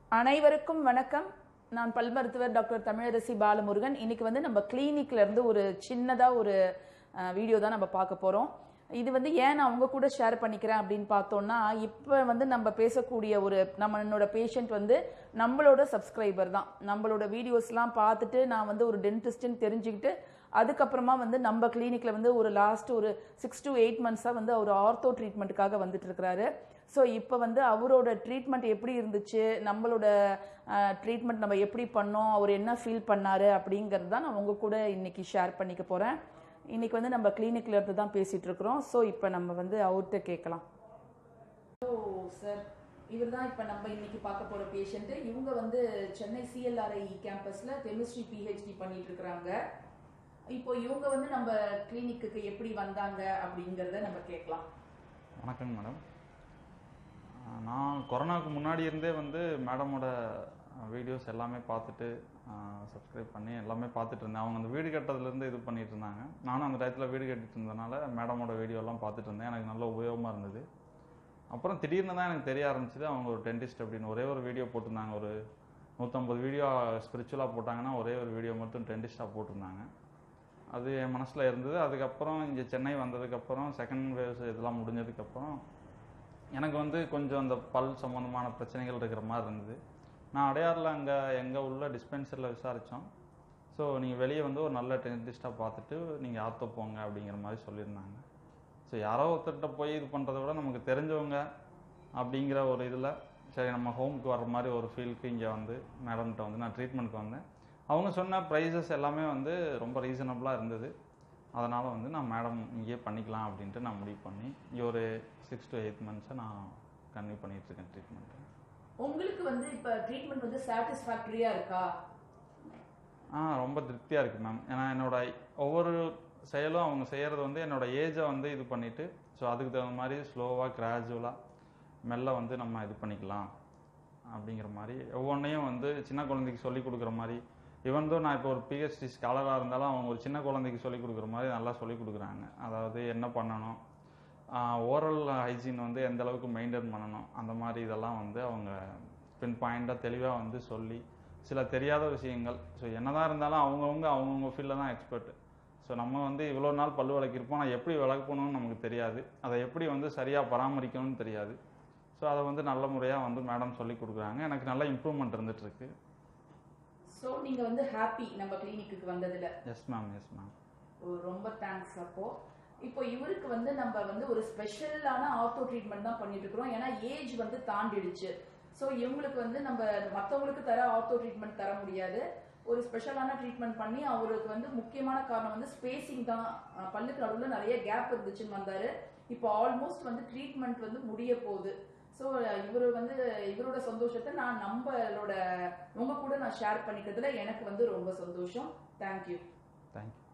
அனைவருக்கும் வணக்கம் நான் பல் மருத்துவர் டாக்டர் தமிழரசி பாலமுருகன் இன்னைக்கு வந்து நம்ம கிளினிக்ல இருந்து ஒரு சின்னதா ஒரு வீடியோ தான் நம்ம பார்க்க போறோம் இது வந்து ஏன் நான் உங்க கூட ஷேர் பண்ணிக்கிறேன் அப்படின்னு பார்த்தோம்னா இப்போ வந்து நம்ம பேசக்கூடிய ஒரு நம்மளோட பேஷண்ட் வந்து நம்மளோட சப்ஸ்கிரைபர் தான் நம்மளோட வீடியோஸ்லாம் பார்த்துட்டு நான் வந்து ஒரு டென்டிஸ்ட்னு தெரிஞ்சுக்கிட்டு அதுக்கப்புறமா வந்து நம்ம கிளினிக்ல வந்து ஒரு லாஸ்ட் ஒரு சிக்ஸ் டு எயிட் மந்த்ஸாக வந்து அவர் ஆர்த்தோ ட்ரீட்மெண்ட்டுக்காக வந்துட்டு இருக்கிறாரு ஸோ இப்போ வந்து அவரோட ட்ரீட்மெண்ட் எப்படி இருந்துச்சு நம்மளோட ட்ரீட்மெண்ட் நம்ம எப்படி பண்ணோம் அவர் என்ன ஃபீல் பண்ணாரு அப்படிங்கிறது தான் நான் உங்க கூட இன்னைக்கு ஷேர் பண்ணிக்க போகிறேன் இன்னைக்கு வந்து நம்ம கிளினிக்ல இருந்து தான் பேசிட்டு இருக்கிறோம் ஸோ இப்போ நம்ம வந்து அவர்கிட்ட கேட்கலாம் ஓ சார் இவர் தான் இப்போ நம்ம இன்னைக்கு பார்க்க போகிற பேஷண்ட்டு இவங்க வந்து சென்னை சிஎல்ஆர்ஐ கேம்பஸில் கெமிஸ்ட்ரி பிஹெச்டி பண்ணிட்டு இருக்கிறாங்க இப்போ இவங்க வந்து நம்ம கிளினிக்கு எப்படி வந்தாங்க அப்படிங்கிறத நம்ம கேட்கலாம் வணக்கங்க மேடம் அஹ் நான் கொரோனாவுக்கு முன்னாடி இருந்தே வந்து மேடமோட வீடியோஸ் எல்லாமே பார்த்துட்டு சப்ஸ்கிரைப் பண்ணி எல்லாமே பார்த்துட்டு இருந்தேன் அவங்க அந்த வீடு கட்டுறதுலேருந்து இது பண்ணிட்டு இருந்தாங்க நானும் அந்த டயத்தில் வீடு கட்டிட்டு இருந்தனால மேடமோட வீடியோலாம் பார்த்துட்டு இருந்தேன் எனக்கு நல்ல உபயோகமாக இருந்தது அப்புறம் திடீர்னு தான் எனக்கு தெரிய ஆரம்பிச்சது அவங்க ஒரு டென்டிஸ்ட் அப்படின்னு ஒரே ஒரு வீடியோ போட்டிருந்தாங்க ஒரு நூற்றம்பது வீடியோ ஸ்பிரிச்சுவலாக போட்டாங்கன்னா ஒரே ஒரு வீடியோ மட்டும் டென்டிஸ்டாக போட்டிருந்தாங்க அது என் மனசில் இருந்தது அதுக்கப்புறம் இங்கே சென்னை வந்ததுக்கப்புறம் செகண்ட் வேவ்ஸ் இதெல்லாம் முடிஞ்சதுக்கப்புறம் எனக்கு வந்து கொஞ்சம் அந்த பல் சம்மந்தமான பிரச்சனைகள் இருக்கிற மாதிரி இருந்தது நான் அடையாறில் அங்கே எங்கே உள்ள டிஸ்பென்சரியில் விசாரித்தோம் ஸோ நீங்கள் வெளியே வந்து ஒரு நல்ல டென்டிஸ்ட்டாக பார்த்துட்டு நீங்கள் ஆர்த்தோ போங்க அப்படிங்கிற மாதிரி சொல்லியிருந்தாங்க ஸோ யாரோ ஒருத்தர்கிட்ட போய் இது பண்ணுறத விட நமக்கு தெரிஞ்சவங்க அப்படிங்கிற ஒரு இதில் சரி நம்ம ஹோமுக்கு வர்ற மாதிரி ஒரு ஃபீலுக்கு இங்கே வந்து மேடம்கிட்ட வந்து நான் ட்ரீட்மெண்ட்க்கு வந்தேன் அவங்க சொன்ன ப்ரைஸஸ் எல்லாமே வந்து ரொம்ப ரீசனபிளாக இருந்தது அதனால் வந்து நான் மேடம் இங்கேயே பண்ணிக்கலாம் அப்படின்ட்டு நான் முடிவு பண்ணி இங்கே ஒரு சிக்ஸ் டு எயிட் மந்த்ஸை நான் கன்டினியூ பண்ணிட்டு இருக்கேன் ட்ரீட்மெண்ட்டு உங்களுக்கு வந்து இப்போ ட்ரீட்மெண்ட் வந்து சாட்டிஸ்ஃபேக்டரியா இருக்கா ஆ ரொம்ப திருப்தியாக இருக்குது மேம் ஏன்னா என்னோட ஒவ்வொரு செயலும் அவங்க செய்கிறது வந்து என்னோட ஏஜை வந்து இது பண்ணிவிட்டு ஸோ அதுக்கு தகுந்த மாதிரி ஸ்லோவாக கிராஜுவலாக மெல்ல வந்து நம்ம இது பண்ணிக்கலாம் அப்படிங்கிற மாதிரி ஒவ்வொன்றையும் வந்து சின்ன குழந்தைக்கு சொல்லி கொடுக்குற மாதிரி இவன் தான் நான் இப்போ ஒரு பிஹெச்டி ஸ்காலராக இருந்தாலும் அவங்க ஒரு சின்ன குழந்தைக்கு சொல்லி கொடுக்குற மாதிரி நல்லா சொல்லி கொடுக்குறாங்க அதாவது என்ன பண்ணணும் ஓரல் ஹைஜீன் வந்து எந்த அளவுக்கு மெயின்டைன் பண்ணணும் அந்த மாதிரி இதெல்லாம் வந்து அவங்க பின் பாயிண்டாக தெளிவாக வந்து சொல்லி சில தெரியாத விஷயங்கள் ஸோ என்னதான் இருந்தாலும் அவங்கவுங்க அவங்கவுங்க ஃபீல்டில் தான் எக்ஸ்பர்ட் ஸோ நம்ம வந்து இவ்வளோ நாள் பல்லு விளக்கிருப்போம் நான் எப்படி விளக்கணும்னு நமக்கு தெரியாது அதை எப்படி வந்து சரியாக பராமரிக்கணும்னு தெரியாது ஸோ அதை வந்து நல்ல முறையாக வந்து மேடம் சொல்லி கொடுக்குறாங்க எனக்கு நல்ல இம்ப்ரூவ்மெண்ட் இருந்துகிட்ருக்கு ஸோ நீங்க வந்து ஹாப்பி நம்ம கிளினிக்கு வந்ததுல yes ma'am yes ma'am oh, ரொம்ப தேங்க்ஸ் அப்போ இப்போ இவருக்கு வந்து நம்ம வந்து ஒரு ஸ்பெஷலான ஆர்த்தோ ட்ரீட்மெண்ட் தான் பண்ணிட்டு இருக்கிறோம் ஏன்னா ஏஜ் வந்து தாண்டிடுச்சு ஸோ இவங்களுக்கு வந்து நம்ம மற்றவங்களுக்கு தர ஆர்த்தோ ட்ரீட்மெண்ட் தர முடியாது ஒரு ஸ்பெஷலான ட்ரீட்மெண்ட் பண்ணி அவருக்கு வந்து முக்கியமான காரணம் வந்து ஸ்பேசிங் தான் அஹ், பல்லுக்கு நடுவில் நிறைய கேப் இருந்துச்சுன்னு வந்தாரு இப்போ ஆல்மோஸ்ட் வந்து ட்ரீட்மெண்ட் வந்து முடிய போகுது ஸோ இவர் வந்து இவரோட சந்தோஷத்தை நான் நம்மளோட உங்க கூட நான் ஷேர் பண்ணிக்கிறதுல எனக்கு வந்து ரொம்ப சந்தோஷம் தேங்க்யூ தேங்க்யூ